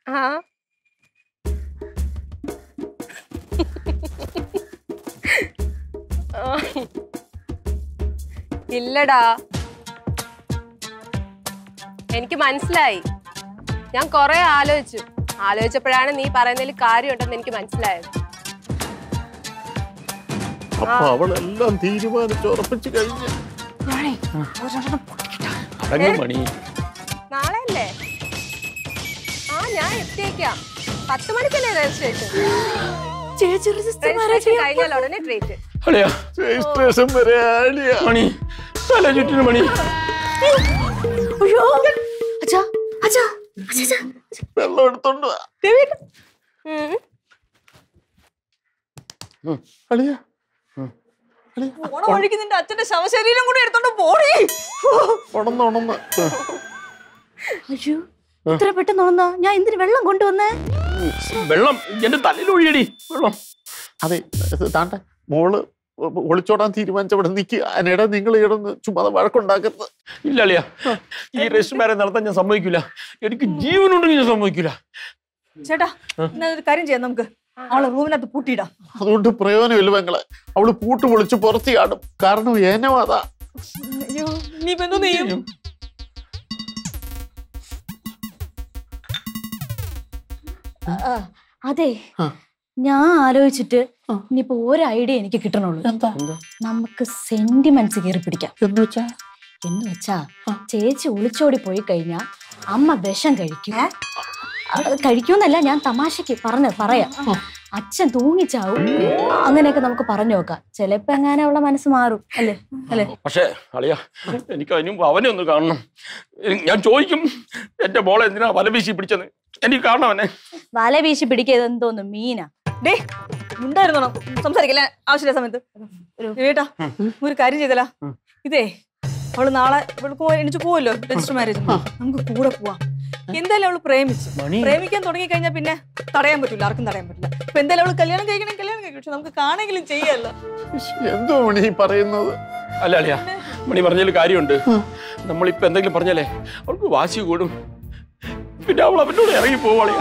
ആ ആ. ഇല്ലടാ എനിക്ക് മനസ്സിലായി ഞാൻ കൊറേ ആലോചിച്ചു ആലോചിച്ചപ്പോഴാണ് നീ പറയുന്നതിൽ കാര്യമുണ്ടെന്ന് എനിക്ക് മനസ്സിലായത് അപ്പൊ അവളെല്ലാം തീരുമാനിച്ചുറപ്പിച്ചു കഴിഞ്ഞു അടങ്ങ് മണി നാളെ അല്ലേ ആ ഞാൻ എത്തിയേക്കാം പത്ത് മണിക്കല്ലേ രജിസ്ട്രേഷൻ ചേച്ചി രജിസ്റ്റർ രജിസ്ട്രേഷൻ കഴിഞ്ഞാൽ ഉടനെ ട്രീറ്റ് അളിയാ രജിസ്ട്രേഷൻ വരെ ആളിയാ മണി തല ചുറ്റിന് മണി അയ്യോ അച്ഛാ അച്ഛാ അച്ഛാ വെള്ളം എടുത്തോണ്ട് വാ. അളിയാ ഓണ വഴിക്ക് നിന്റെ അച്ഛന്റെ ശവശരീരം കൂടി എടുത്തോണ്ട് പോടി ഉണന്ന് ഉണന്ന് അയ്യോ ഇത്ര പെട്ടെന്ന് ഉണന്നാ ഞാൻ എന്തിന് വെള്ളം കൊണ്ടുവന്നേ വെള്ളം എന്റെ തലയിൽ ഒഴിയടി വെള്ളം അതെ ഇത് താണ്ട മോള് ഒളിച്ചോടാൻ തീരുമാനിച്ചവിടെ നിൽക്കുക അതിനിടെ നിങ്ങൾ ഇടന്ന് ചുമ്മാതെ വഴക്കുണ്ടാക്കരുത് ഇല്ല അളിയാ ഈ രജിസ്റ്റർ മാരേജ് നടത്താൻ ഞാൻ സമ്മതിക്കില്ല എനിക്ക് ജീവനുണ്ടെങ്കിൽ ഞാൻ സമ്മതിക്കില്ല ചേട്ടാ എന്നാ ഒരു കാര്യം ചെയ്യാം നമുക്ക് അവളെ റൂമിനകത്ത് പൂട്ടിയിടാം അതുകൊണ്ട് പ്രയോജനമില്ല പെങ്ങളെ അവള് പൂട്ട് പൊളിച്ച് പുറത്ത് ചാടും കാരണം ഏനോ അതാ അയ്യോ നീ ഇപ്പൊ എന്തോ ചെയ്യും അതെ ആ. ഞാൻ ആലോചിച്ചിട്ട് ഇനിയിപ്പോ ഒരു ഐഡിയ എനിക്ക് കിട്ടണുള്ളൂ എന്താ നമുക്ക് സെന്റിമെന്റ്സ് കയറി പിടിക്കാം എന്ന് വെച്ചാ എന്ന് വെച്ചാ ചേച്ചി ഒളിച്ചോടി പോയി കഴിഞ്ഞാ അമ്മ വിഷം കഴിക്കും അത് കഴിക്കുമെന്നല്ല ഞാൻ തമാശക്ക് പറഞ്ഞ പറയാം അച്ഛൻ തൂങ്ങിച്ചാവും അങ്ങനെയൊക്കെ നമുക്ക് പറഞ്ഞു നോക്കാം ചിലപ്പോ എങ്ങനെ അവളെ മനസ്സ് മാറും അല്ലേ അല്ലേ പക്ഷേ അളിയാ എനിക്ക് അതിനും അവനെ ഒന്ന് കാണണം എ- ഞാൻ ചോദിക്കും എന്റെ മോളെ എന്തിനാ വല വീശി പിടിച്ചത് എനിക്ക് കാണണം അവനെ വല വീശി പിടിക്കുക എന്തോന്നു മീനാ ഡേ ഉണ്ടായിരുന്നോ സംസാരിക്കല്ലേ ആവശ്യമില്ല സമയത്ത് ഏട്ടാ ഒരു കാര്യം ചെയ്തല്ല ഇതേ അവള് നാളെ ഇവൾക്ക് പോ- എണീച്ച് പോവല്ലോ രജിസ്റ്റർ മാരേജ് നമുക്ക് കൂടെ പോവാം എന്തായാലും അവള് പ്രേമിച്ചു മണി. പ്രേമിക്കാൻ തുടങ്ങി കഴിഞ്ഞാൽ പിന്നെ തടയാൻ പറ്റില്ല ആർക്കും തടയാൻ പറ്റില്ല ഇപ്പൊ എന്തായാലും അവള് കല്യാണം കഴിക്കണം കല്യാണം കഴിക്കും പക്ഷെ നമുക്ക് കാണെങ്കിലും ചെയ്യാമല്ലോ എന്തോ മണി ഈ പറയുന്നത് അല്ല അളിയാ മണി പറഞ്ഞതിൽ കാര്യമുണ്ട് നമ്മളിപ്പോ എന്തെങ്കിലും പറഞ്ഞാലേ അവൾക്ക് വാശി കൂടും പിന്നെ അവൾ അവനോട് ഇറങ്ങി പോവാളിയാ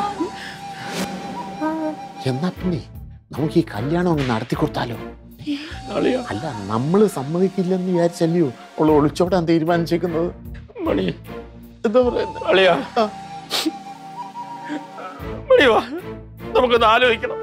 എന്നാ പിന്നെ നമുക്ക് ഈ കല്യാണം അങ്ങ് നടത്തി കൊടുത്താലോ അളിയാ അല്ല നമ്മള് സമ്മതിക്കില്ലെന്ന് വിചാരിച്ചല്ലയോ അവള് ഒളിച്ചോടാൻ തീരുമാനിച്ചേക്കുന്നത് മണി എന്താ പറയുന്നത് അളിയാ മണി വാ നമുക്കൊന്ന് ആലോചിക്കണം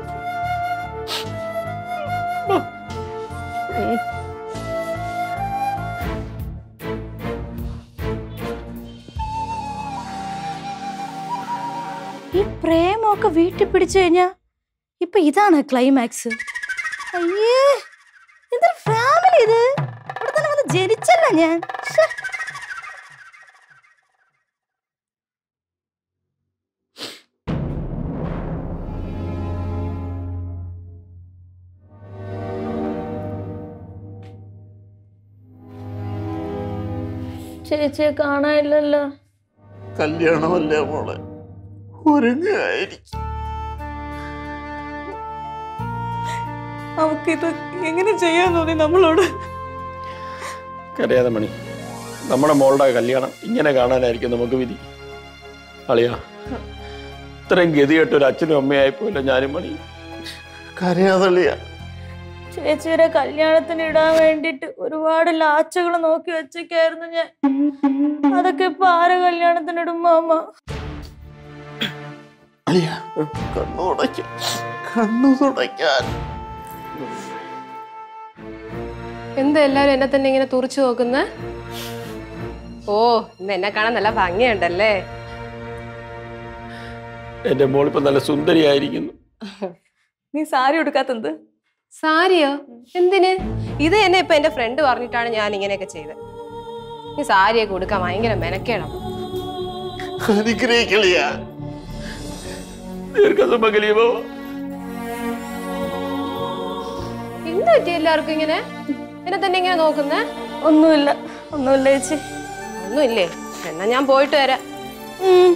ഈ പ്രേമമൊക്കെ വീട്ടിൽ പിടിച്ചു കഴിഞ്ഞാ ഇപ്പൊ ഇതാണ് ക്ലൈമാക്സ് അയ്യേ എന്തൊരു ഫാമിലി ഇത് ഇവിടെ തന്നെ വന്ന് ജനിച്ചല്ല ഞാൻ ശ്ശെ. ചേച്ചിയെ കാണാനില്ലല്ലോ കല്യാണമല്ലേ മോളെ ഒരുങ്ങായിരിക്കും നമുക്കിത് എങ്ങനെ ചെയ്യാൻ തോന്നി നമ്മളോട് കരയാതെ മണി നമ്മുടെ മോളുടെ കല്യാണം ഇങ്ങനെ കാണാനായിരിക്കും നമുക്ക് വിധി അളിയാ ഇത്രയും ഗതികെട്ട ഒരു അച്ഛനും അമ്മയായിപ്പോയില്ല ഞാനും മണി കരയാതളിയ ചേച്ചിയുടെ കല്യാണത്തിന് ഇടാൻ വേണ്ടിട്ട് ഒരുപാട് ലാച്ചകൾ നോക്കി വെച്ചൊക്കെയായിരുന്നു ഞാൻ അതൊക്കെ ഇപ്പൊ ആരെ കല്യാണത്തിന് ഇടുമ്പോ അമ്മ അളിയ കണ്ണു തുടയ്ക്കാൻ കണ്ണു തുടയ്ക്കാൻ എന്താ എല്ലാരും എന്നെ തന്നെ ഇങ്ങനെ തുറച്ചു നോക്കുന്ന ഓ ഇന്ന് എന്നെ കാണാൻ നല്ല ഭംഗിയുണ്ടല്ലേ എന്റെ മോളിപ്പോ നല്ല സുന്ദരിയായിരിക്കുന്നു നീ സാരി എടുക്കാത്തത് സാരിയോ എന്തിന് ഇത് എന്നെ ഇപ്പൊ എന്റെ ഫ്രണ്ട് പറഞ്ഞിട്ടാണ് ഞാൻ ഇങ്ങനെയൊക്കെ ചെയ്തത് ഈ സാരിയൊക്കെ കൊടുക്കാൻ ഭയങ്കര മെനക്കേണം അനുഗ്രഹിക്കളിയ ദീർഘസുമകലീവോ എന്ത് പറ്റി എല്ലാവർക്കും ഇങ്ങനെ എന്നെ തന്നെ ഇങ്ങനെ നോക്കുന്നേ ഒന്നുമില്ല ഒന്നുമില്ല ചേച്ചി ഒന്നുമില്ലേ എന്നാ ഞാൻ പോയിട്ട് വരാം ഉം.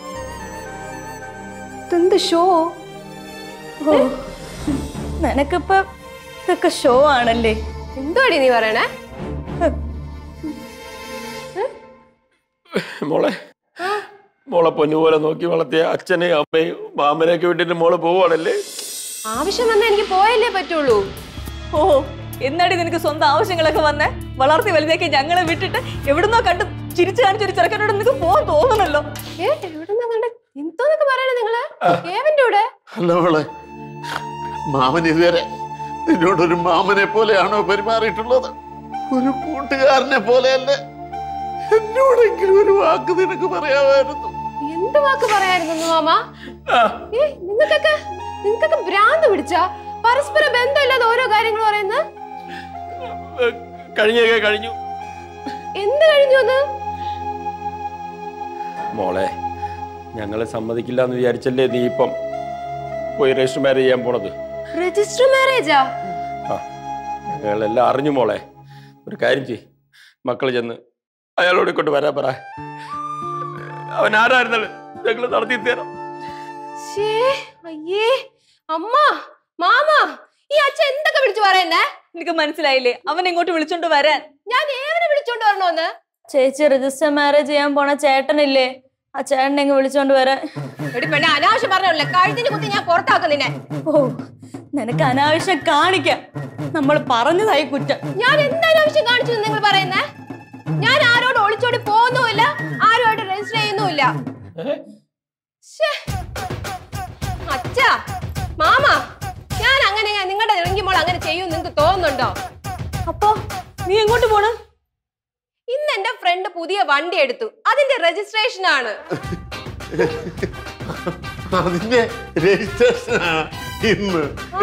ഇതെന്ത് ഷോ ഓ നിനക്കിപ്പോ ഇതൊക്കെ ഷോ ആണല്ലേ എന്തുവാടി നീ പറയണേ മോളെ മോളെ പൊന്നുപോലെ നോക്കി വളർത്തിയ അച്ഛനെയും അമ്മയും മാമനെയൊക്കെ വിട്ടിട്ട് മോള് പോവാണല്ലേ ആവശ്യം വന്നാൽ എനിക്ക് പോയല്ലേ പറ്റുള്ളൂ ഓ എന്നാടി നിനക്ക് സ്വന്തം ആവശ്യങ്ങളൊക്കെ വന്നേ വളർത്തി വലുതാക്കി ഞങ്ങളെ വിട്ടിട്ട് എവിടുന്നോ കണ്ട് ചിരിച്ചു കാണിച്ചൊരു ചെറുക്കനോട് നിനക്ക് പോകാൻ തോന്നണല്ലോ ഏ എവിടുന്നാ കണ്ട എന്തോന്നൊക്കെ പറയണേ നിങ്ങള് ഏവന്റെ കൂടെ അല്ല മോളെ മാമൻ ഇതുവരെ നിന്നോടൊരു മാമനെ പോലെയാണോ പെരുമാറിയിട്ടുള്ളത് ഒരു കൂട്ടുകാരനെ പോലെയല്ലേ എന്നോടെങ്കിലും ഒരു വാക്ക് നിനക്ക് പറയാമായിരുന്നു എന്ത് വാക്ക് പറയായിരുന്നു മാമ ഏ നിങ്ങൾക്കൊക്കെ നിങ്ങൾക്കൊക്കെ ഭ്രാന്ത് പിടിച്ച പരസ്പര ബന്ധമില്ലാതെ ഓരോ കാര്യങ്ങൾ പറയുന്നത് ഏ, കഴിഞ്ഞൊക്കെ കഴിഞ്ഞു എന്ത് കഴിഞ്ഞു എന്ന് മോളെ ഞങ്ങളെ സമ്മതിക്കില്ല എന്ന് വിചാരിച്ചല്ലേ നീ ഇപ്പം പോയി രജിസ്റ്റർ മാരേജ് ചെയ്യാൻ പോണത് രജിസ്റ്റർ മാരേജാ ആ ഞങ്ങളെല്ലാം അറിഞ്ഞു മോളെ ഒരു കാര്യം ചെയ് മക്കൾ ചെന്ന് അയാളോട് കൊണ്ട് വരാൻ പറ അവൻ ആരായിരുന്നാലും ഞങ്ങൾ നടത്തി തരാം ശ്ശേ, അയ്യേ അമ്മ മാമ ഈ അച്ഛൻ എന്തൊക്കെ വിളിച്ചു പറയുന്നേ നിനക്ക് മനസ്സിലായില്ലേ അവൻ ഇങ്ങോട്ട് വിളിച്ചോണ്ട് വരാൻ ഞാൻ ഏവനെ വിളിച്ചോണ്ട് വരണോന്ന് ചേച്ചി രജിസ്റ്റർ മാരേജ് ചെയ്യാൻ പോണ ചേട്ടനില്ലേ ആ ചേട്ടനെ ഇങ്ങ് വിളിച്ചോണ്ട് വരാൻ എടി പെണ്ണെ അനാവശ്യം പറഞ്ഞല്ലേ കഴുത്തിന് കുത്തി ഞാൻ പുറത്താക്കും നിന്നെ ഓ നിനക്ക് അനാവശ്യം കാണിക്കാം നമ്മൾ പറഞ്ഞതായി കുറ്റം ഞാൻ എന്ത് അനാവശ്യം കാണിച്ചു എന്ന് നിങ്ങൾ പറയുന്നേ ഞാൻ ആരോട് ഒളിച്ചോടി പോകുന്നുമില്ല ആരുമായിട്ട് രജിസ്റ്റർ ചെയ്യുന്നുമില്ല ശ്ശേ. അച്ഛാ മാമ ഞാൻ അങ്ങനെ നിങ്ങളുടെ ഇറങ്ങിയപ്പോൾ അങ്ങനെ ചെയ്യും നിങ്ങൾക്ക് തോന്നുന്നുണ്ടോ അപ്പൊ നീ എങ്ങോട്ട് പോണ് ഇന്ന് എന്റെ ഫ്രണ്ട് പുതിയ വണ്ടി എടുത്തു അതിന്റെ രജിസ്ട്രേഷൻ ആണ് അതിന്റെ രജിസ്ട്രേഷനാണ് ഇന്ന്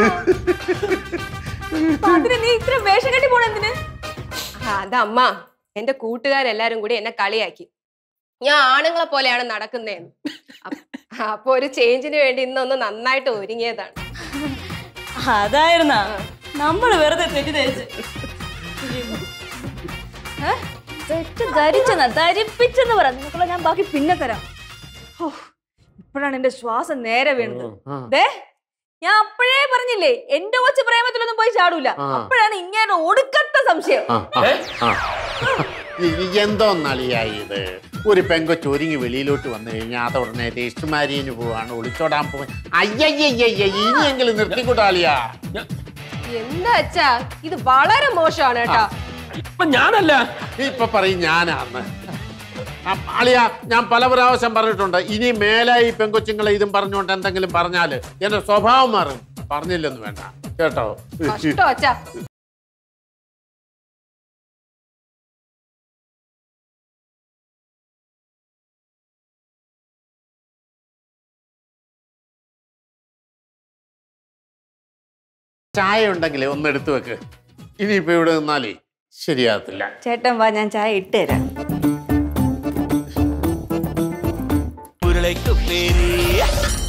അപ്പൊ അതിന് നീ ഇത്ര വേഷം കെട്ടി പോണ എന്തിന് ആ, അതമ്മ എന്റെ കൂട്ടുകാരെല്ലാരും കൂടി എന്നെ കളിയാക്കി ഞാൻ ആണുങ്ങളെ പോലെയാണ് നടക്കുന്നതെന്ന് അപ്പ- അപ്പൊ ഒരു ചേഞ്ചിന് വേണ്ടി ഇന്നൊന്ന് നന്നായിട്ട് ഒരുങ്ങിയതാണ് അതായിരുന്നാ നമ്മള് വെറുതെ തെറ്റിദ്ധരിച്ച് ഏ? തെറ്റിദ്ധരിച്ചെന്നാ ധരിപ്പിച്ചെന്ന് പറ നിനക്കുള്ള ഞാൻ ബാക്കി പിന്നെ തരാം ഹോ, ഇപ്പോഴാണ് എന്റെ ശ്വാസം നേരെ വീണത് ആ. ദേ ഞാൻ അപ്പോഴേ പറഞ്ഞില്ലേ എന്റെ കൊച്ചു പ്രേമത്തിലൊന്നും പോയി ചാടൂല ആ. അപ്പോഴാണ് ഇങ്ങനെ ഒടുക്കത്ത സംശയം ആ, ആ, ആ. ഈ എന്തോന്നളിയായി ഇത് ഒരു പെങ്കൊച്ച് ഒരുങ്ങി വെളിയിലോട്ട് വന്നു കഴിഞ്ഞാൽ അത് ഉടനെ രജിസ്റ്റർ മാരിയന് പോവാണ് ഒളിച്ചോടാൻ പോവാൻ അയ്യയ്യയ്യ ഇനിയെങ്കിലും നിർത്തിക്കൂട്ടാളിയാ എന്താ അച്ഛാ ഇത് വളരെ മോശമാണ് കേട്ടോ ഇപ്പൊ ഞാനല്ല ഇപ്പൊ പറയും ഞാനാന്ന് ആ, അളിയ ഞാൻ പല പ്രാവശ്യം പറഞ്ഞിട്ടുണ്ട് ഇനി മേലായി പെങ്കൊച്ചുങ്ങളെ ഇതും പറഞ്ഞുകൊണ്ട് എന്തെങ്കിലും പറഞ്ഞാല് എന്റെ സ്വഭാവം മാറും പറഞ്ഞില്ലെന്ന് വേണ്ട കേട്ടോ കഷ്ടോ അച്ഛാ ചായ ഉണ്ടെങ്കിലേ ഒന്ന് എടുത്തു വെക്ക് ഇനിയിപ്പോ ഇവിടെ നിന്നാലേ ശരിയാകത്തില്ല ചേട്ടൻ വാ ഞാൻ ചായ ഇട്ട് തരാം ഉരുളയ്ക്ക് പേര്